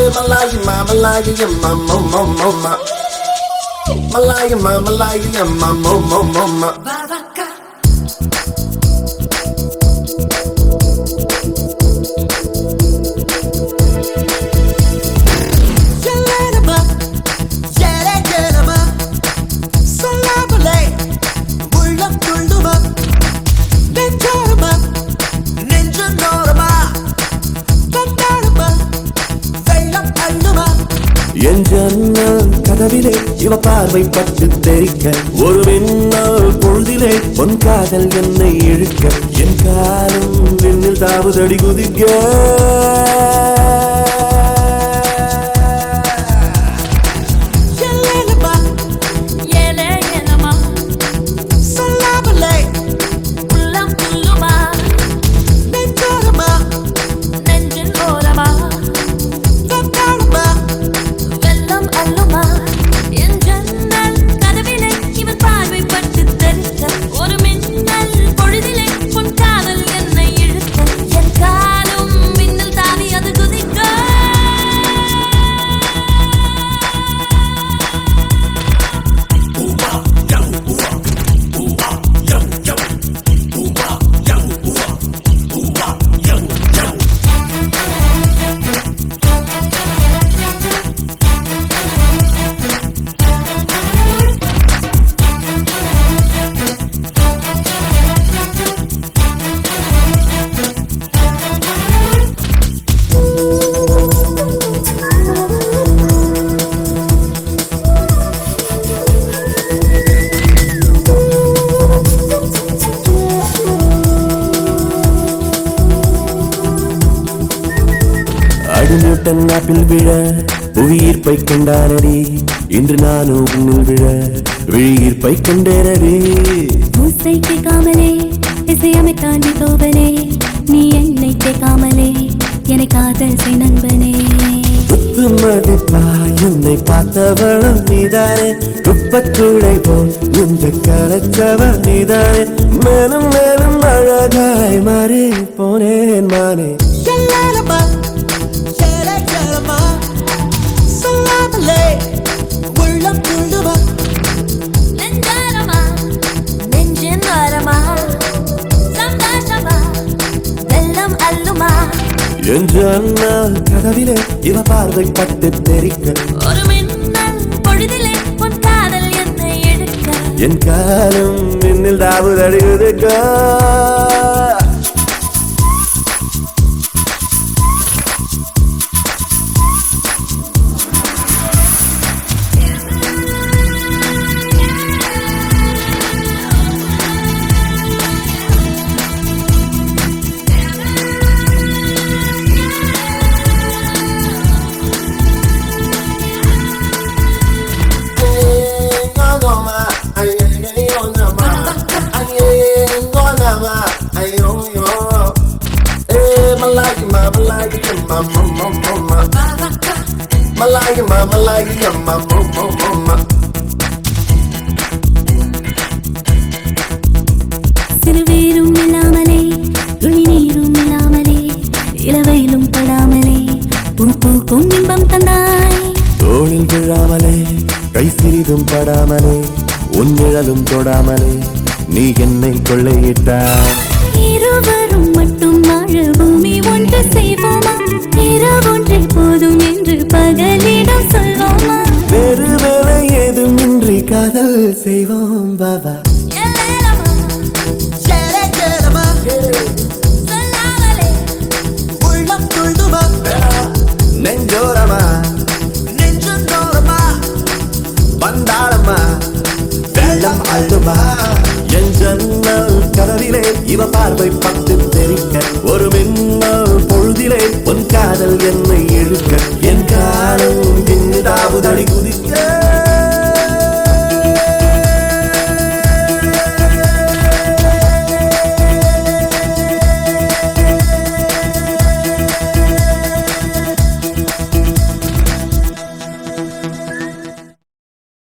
Malaya, ma, Malaya, yeah, ma, mo, mo, mo, ma. Malaya, ma, Malaya, yeah, ma, mo, mo, mo, ma. Yelenama, yeleyenama, சொல்லாமலே உள்ளம் துள்ளுமா, நெஞ்சோரமா, நெஞ்சோரமா, கண்டாடுமா, வெள்ளம் அள்ளுமா. என் ஜன்னல் கதவிலே இவ பார்வை பட்டு தெரிக்க ஒரு மின்னல் பொழுதிலே பொன் காதல் என்னை இழுக்க என் காலம் விண்ணில் தாவுதடி குதிக்க yelenama, ஏலேயனமா, சொல்லாமலே உள்ளம் துள்ளுமா, நெஞ்சோரமா, நெஞ்சின் ஓரமா, கண்டாடுமா, வெள்ளம் அள்ளுமா. என் ஜன்னல் கதவிலே இவன் பார்வை பட்டு தெரிக்க, ஒரு மின்னல் பொழுதிலே உன் காதல் என்னை இழுக்க, என் காலும் மின்னல் தாவி அது குதிக்க அடிநியூட்டன் ஆப்பிள் விழ புவியீர்ப்பை கண்டானடி இன்று நானும் உன்னில் விழ விழியீர்ப்பை கண்டேனடி மூசை கேட்காமலே இசையமைத்தாண்டி தோவனே நீ என்னை கேட்காமலே என்னை காதல் செய் நண்பனே குத்து மதிப்பா என்னை பார்த்தவளும் நீதானே குப்பத்தூளை போல் இந்த கலச்சவள் நீதானே மேலும் மேலும் அழகாய் மாறி போனேன் மானே yelenama, yeleyenama, சொல்லாமலே உள்ளம் துள்ளுமா, நெஞ்சாரமா, நெஞ்சின் ஓரமா, சந்தோஷமா, வெள்ளம் அள்ளுமா என் ஜன்னல் கதவிலே இவ பார்வை பட்டு தெரிக்க ஒரு மின்னல் பொழுதிலே உன் காதல் என்னை எடுக்க என் காலம் மின்னில் தாவுதடியுதுக்க Malaya, ma, Malaya, ma, mo, mo, mo, ma. சிறுவேரும் இல்லாமலே துளி நீரும் இல்லாமலே இளவையிலும் படாமலே பூ பூக்கும் இன்பம் தந்தாய் தோளில் விழாமலே கை சிறிதும் படாமலே உன் நிழலும் தொடாமலே நீ என்னை கொள்ளையிட்டாய் இருவரும் மட்டும் வாழ பூமி ஒன்று செய்வோமா இரவொன்றே போதும் என்று பகலிடம் சொல்வோமா வேறு வேலை ஏதுமின்றி காதல் செய்வோம் பாபா எல்லேலமா, yelenama, சொல்லாமலே உள்ளம் துள்ளுமா, நெஞ்சோரமா நெஞ்சோரமா, வந்தாளம்மா வெள்ளம் அள்ளுமா என் ஜன்னல் கதவிலே இவ பார்வை பட்டு தெரிக்க ஒரு மின்னல் பொழுதிலே உன் காதல் என்னை இழுக்க என் காலம் பின்னிதாவுதடி குதிக்க